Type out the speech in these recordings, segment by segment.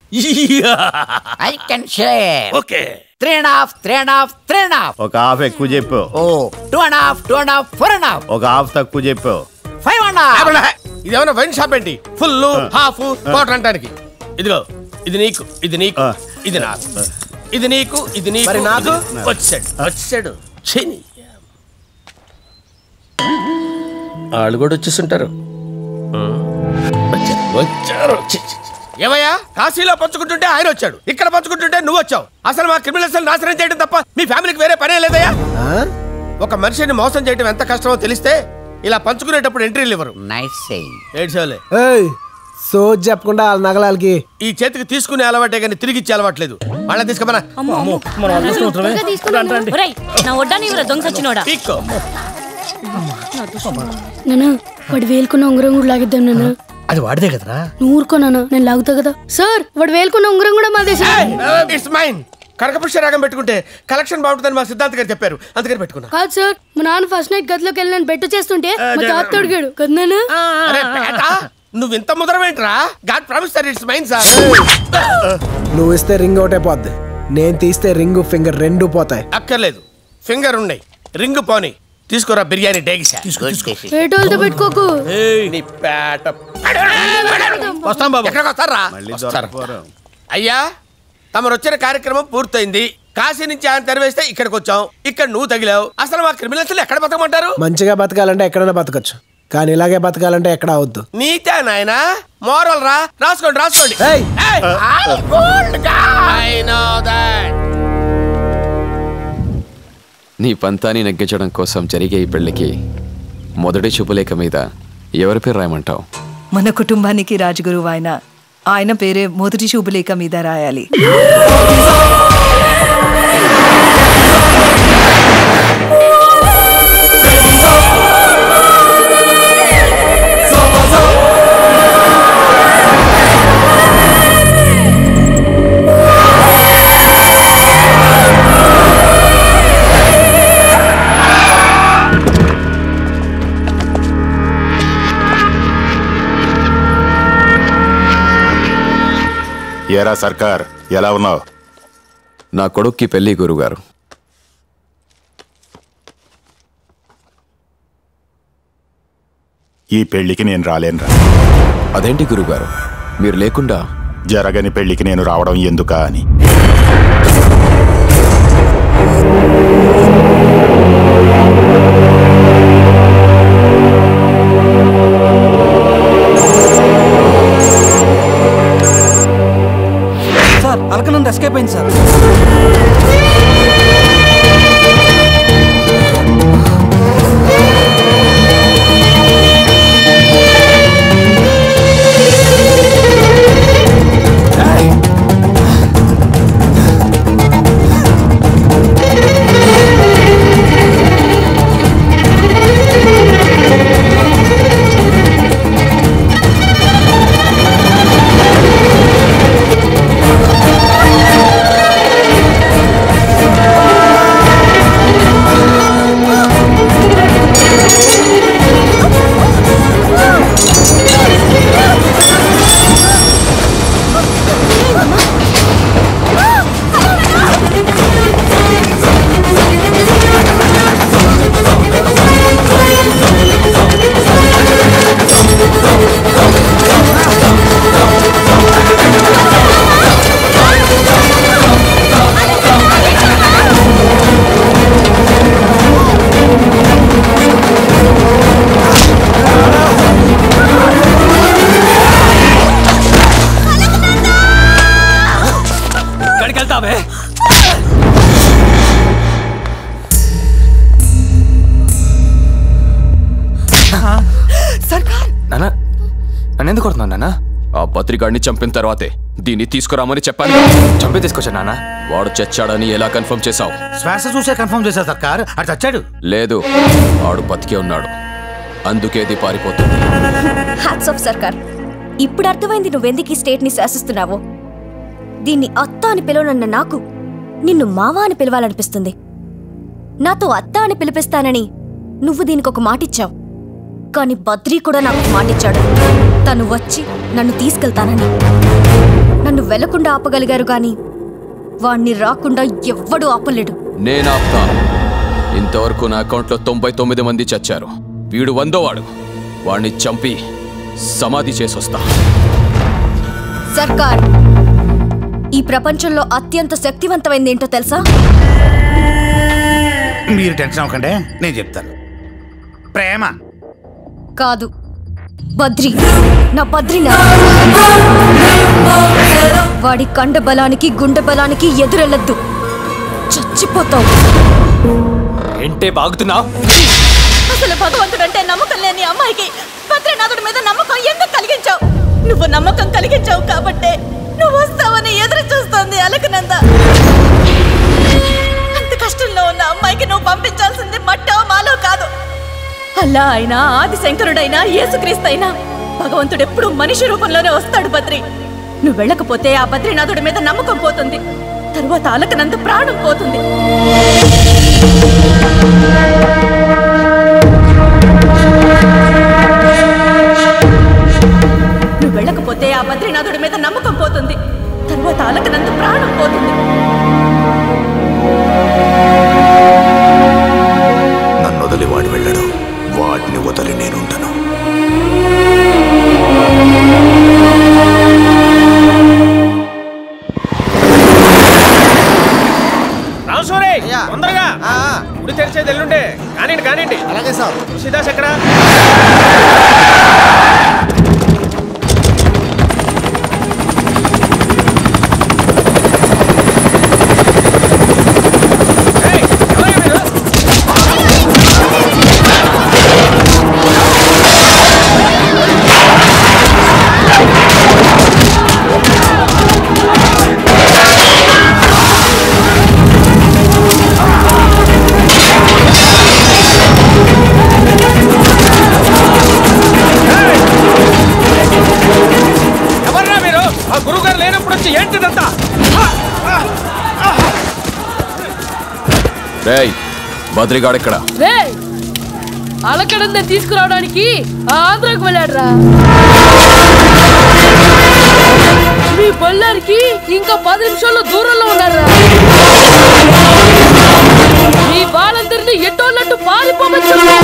I can share okay three and half three and half three and half ఒక half ఎక్కువ చెప్పు ఓ two and half two and half four and half ఒక half తక్కువ చెప్పు five and half ఇదేమన్నా wine shop ఏంటి full half quarter అంటానికి ఇదిగో ఇది నీకు ఇది నీకు ఆ. ఇది నాకు ఇది నీకు ఇది నీకు మరి నాకు? ఇది- వచ్చాడు వచ్చాడు చెని వాళ్ళు కూడా వచ్చేస్తుంటారు వచ్చారు, వచ్చారు చి, చి, చి. ఏమయ్యా కాశీలో పంచుకుంటుంటే ఆయన వచ్చాడు ఇక్కడ పంచుకుంటుంటే నువ్వు వచ్చావు అసలు మా క్రిమినల్స్ నాశనం చేయడం తప్ప మీ ఫ్యామిలీకి వేరే పనే లేదయ్యా ఒక మనిషిని మోసం చేయడం ఎంత కష్టమో తెలిస్తే ఇలా పంచుకునేటప్పుడు ఎంట్రీలు ఇవ్వరు నైస్ సేయింగ్ ఏడ్చోలే ఏయ్ సో చెప్పకుండా వాళ్ళ నగలాలకి ఈ చేతికి తీసుకునే అలవాటే కానీ తిరిగి ఇచ్చే అలవాట్లేదు వాళ్ళని తీసుకోమన్నా ఒరేయ్, నా ఒడ్డాని ఇవ్వరా దొంగ సచ్చినోడా పీక్కో నాన్న వాడు వేలుకున్న ఉంగరం కూడా లాగిద్దాం నాన్న అది వాడిదే కదరా నువ్వు ఊరుకో నాన్న నేను లాగుతా కదా సార్ వాడు వేలుకున్న ఉంగరం కూడా మాదే సార్ ఇట్స్ మైన్ కనకపుష్య రాగం పెట్టుకుంటే కలెక్షన్ బాగుంటుందని మా సిద్ధాంత్ గారు చెప్పారు అందుకని పెట్టుకున్నా కాదు సార్ మా నాన్న ఫస్ట్ నైట్ గదిలోకి వెళ్ళి నన్ను బెట్టు చేస్తుంటే మా తాత అడిగాడు కదా నాన్న అరే పేట నువ్వు ఇంత ముదరమేంట్రా god promise sir it's mine sir నువ్వు ఇస్తే రింగ్ ఒకటే పోద్ది నేను తీస్తే రింగ్ ఫింగర్ రెండు పోతాయి అక్కర్లేదు ఫింగర్ ఉన్నాయి రింగ్ పోని తీసుకోరా బిర్యానీ డేగిసా ఏటోళ్ళతో పెట్టుకోకు నీ పేట వస్తాం బాబు ఎక్కడికి వస్తారా మళ్ళీ వస్తారా? దొరకపోరు అయ్యా తమరు వచ్చిన కార్యక్రమం పూర్తయింది కాశీ నుంచి ఆయన తెరవేస్తే ఇక్కడికి వచ్చాం ఇక్కడ నువ్వు తగిలావు అసలు మా క్రిమినల్స్ ఎక్కడ బతకమంటారు మంచిగా బతకాలంటే ఎక్కడైనా బతకచ్చు కానీ ఇలాగే బతకాలంటే ఎక్కడ అవద్దు నీతే నాయనా మోరల్ రా రాసుకోండి రాసుకోండి ఏయ్! ఏయ్! I know that. నీ పంతాన్ని నెగ్గించడం కోసం జరిగే ఈ పెళ్లికి మొదటి శుభలేఖ మీద ఎవరి పేరు రాయమంటావు మన కుటుంబానికి రాజగురువు ఆయన ఆయన పేరే మొదటి శుభలేఖ మీద రాయాలి ఏరా సర్కార్ ఎలా ఉన్నావు నా కొడుక్కి పెళ్లి గురుగారు ఈ పెళ్లికి నేను రాలేనురా అదేంటి గురుగారు మీరు లేకుండా జరగని పెళ్లికి నేను రావడం ఎందుకా అని సార్ అలకనంద ఎస్కేప్ అయింది సార్ ఎక్కడికి వెళ్తావే సర్కార్ నానా నన్ను ఎందుకు కొడుతున్నావు నాన్న ఆ పత్రికాడిని చంపిన తర్వాతే దీన్ని తీసుకురామని చెప్పాను చంపి తీసుకొచ్చా నాన్న వాడు చచ్చాడని ఎలా కన్ఫర్మ్ చేశావు శ్వాస చూసే కన్ఫర్మ్ చేశారు సర్కార్ అది చచ్చాడు లేదు వాడు బతికే ఉన్నాడు అందుకే ఇది పారిపోతుంది హ్యాట్స్ ఆఫ్ సర్కార్ ఇప్పుడు అర్థమైంది నువ్వెందుకు ఈ స్టేట్ ని శాసిస్తున్నావో దీన్ని అత్త అని పిలవనన్న నాకు నిన్ను మావా అని పిలవాలనిపిస్తుంది నాతో అత్త అని పిలిపిస్తానని నువ్వు దీనికి ఒక మాటిచ్చావు కానీ బద్రీ కూడా నాకు ఒక మాటిచ్చాడు తను వచ్చి నన్ను తీసుకెళ్తానని నన్ను వెళ్లకుండా ఆపగలిగారు గాని వాణ్ణి రాకుండా ఎవ్వడూ ఆపలేడు నేను ఆపుతా ఇంతవరకు నా అకౌంట్లో తొంభై తొమ్మిది మంది చచ్చారు వీడు వందోవాడు వాణ్ణి చంపి సమాధి చేసొస్తా సర్కార్ ఈ ప్రపంచంలో అత్యంత శక్తివంతమైంది ఏంటో తెలుసా మీరు టెన్షన్ అవ్వకండి నేను చెప్తాను ప్రేమ కాదు బద్రి నా బద్రినా వాడి కండ బలానికి గుండె బలానికి ఎదురెళ్ళద్దు చచ్చిపోతావు ఏంటే బాగుతున్నా అసలు భగవంతుడంటే నమ్మకం లేని అమ్మాయికి బద్రీనాథుడి మీద నమ్మకం ఎందుకు కలిగించావు నువ్వు నమ్మకం కలిగించావు కాబట్టే నువ్వు వస్తావని ఎదురు చూస్తోంది అలకనంద అంత కష్టంలో ఉన్న అమ్మాయికి నువ్వు పంపించాల్సింది మట్టో మాలో కాదు అల్లా అయినా ఆది శంకరుడైనా యేసుక్రీస్తైనా భగవంతుడు ఎప్పుడు మనిషి రూపంలోనే వస్తాడు బద్రి నువ్వు వెళ్ళకపోతే ఆ బద్రీనాథుడి మీద నమ్మకం పోతుంది తరువాత అలకనంద ప్రాణం పోతుంది నువ్వు వెళ్ళకపోతే ఆ బద్రీనాథుడి మీద నమ్మకం పోతుంది తరువాత అలకనంత ప్రాణం పోతుంది నన్ను వదిలి వాడు వెళ్ళడు వాడిని వదిలి నేనుండను రామసూరి తొందరగా గుడి తెరిచేది ఎల్లుండే కానివ్వండి కానివ్వండి అలాగే సార్ తులసిదాస్ ఎక్కడ ఎవర్రా మీరు ఆ గురువు గారు లేనప్పుడు వచ్చి ఏంటిదంతా రేయ్ బద్రిగాడు ఇక్కడ రే అలకడంద తీసుకురావడానికి ఆ ఆంధ్రాకు వెళ్ళాడురా మీ బళ్ళారికి ఇంకా పది నిమిషాల్లో దూరంలో ఉన్నారా మీ వాళ్ళందరినీ ఎట్టోళ్ళట్టు పారిపోమని చెప్పు.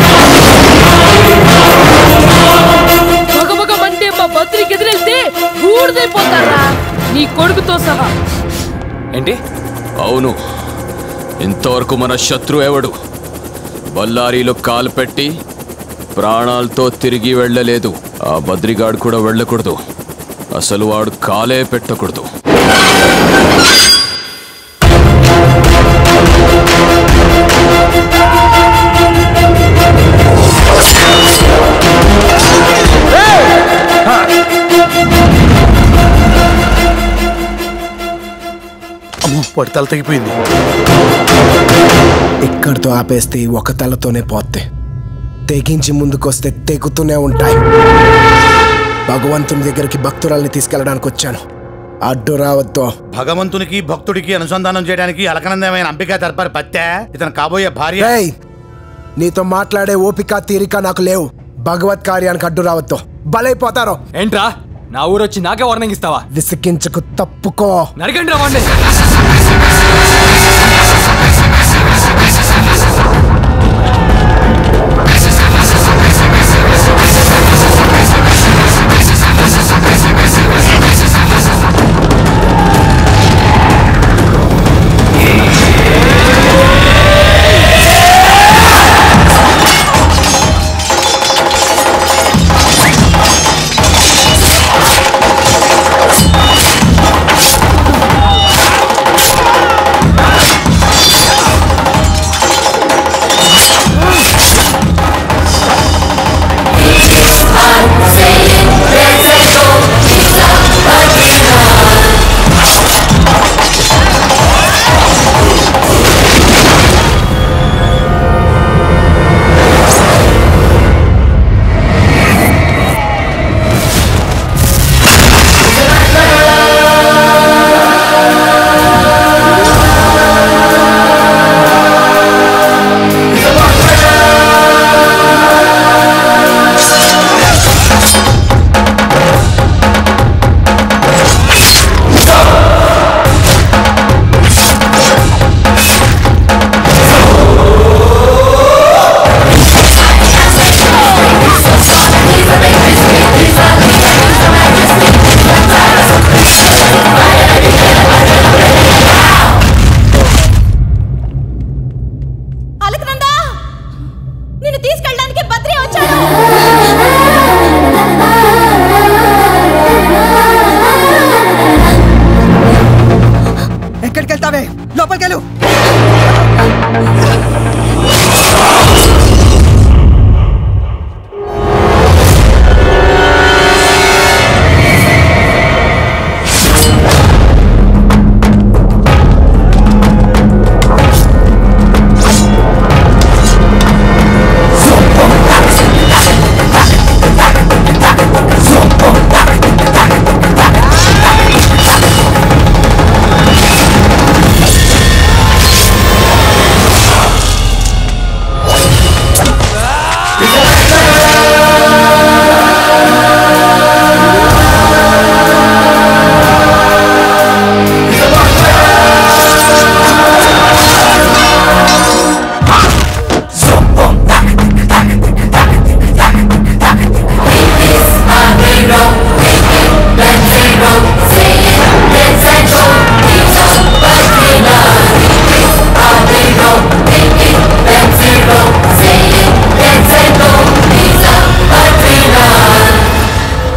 మగమగమంటే మా బద్రికి ఎదురెళ్తే బూడిదైపోతారా నీ కొడుకుతో సహా ఏంటి అవును ఇంతవరకు మన శత్రు ఎవడు బళ్ళారీలో కాలు పెట్టి ప్రాణాలతో తిరిగి వెళ్ళలేదు ఆ బద్రిగాడు కూడా వెళ్ళకూడదు అసలు వాడు కాలే పెట్టకూడదు అమ్మో పడి తల తెగిపోయింది ఇక్కడితో ఆపేస్తే ఈ ఒక తలతోనే పోతే తెగించి ముందుకొస్తే తెగుతూనే ఉంటాయి భగవంతుని దగ్గరికి భక్తురాల్ని తీసుకెళ్ళడానికి వచ్చాను అడ్డు రావద్దు భగవంతునికి భక్తుడికి అనుసంధానం చేయడానికి అలకనందమైన అంబికా దర్బార్ పత్తే ఇతను కాబోయే భార్య రేయ్, నీతో మాట్లాడే ఓపిక తీరిక నాకు లేవు భగవత్ కార్యానికి అడ్డు రావద్దు బలైపోతారు ఏంట్రా నా ఊరు వచ్చి నాకే వార్నింగ్ ఇస్తావా విసిగించకు తప్పుకో నరకండి రా వాడిని. ఆ లోపలికి వెళ్ళు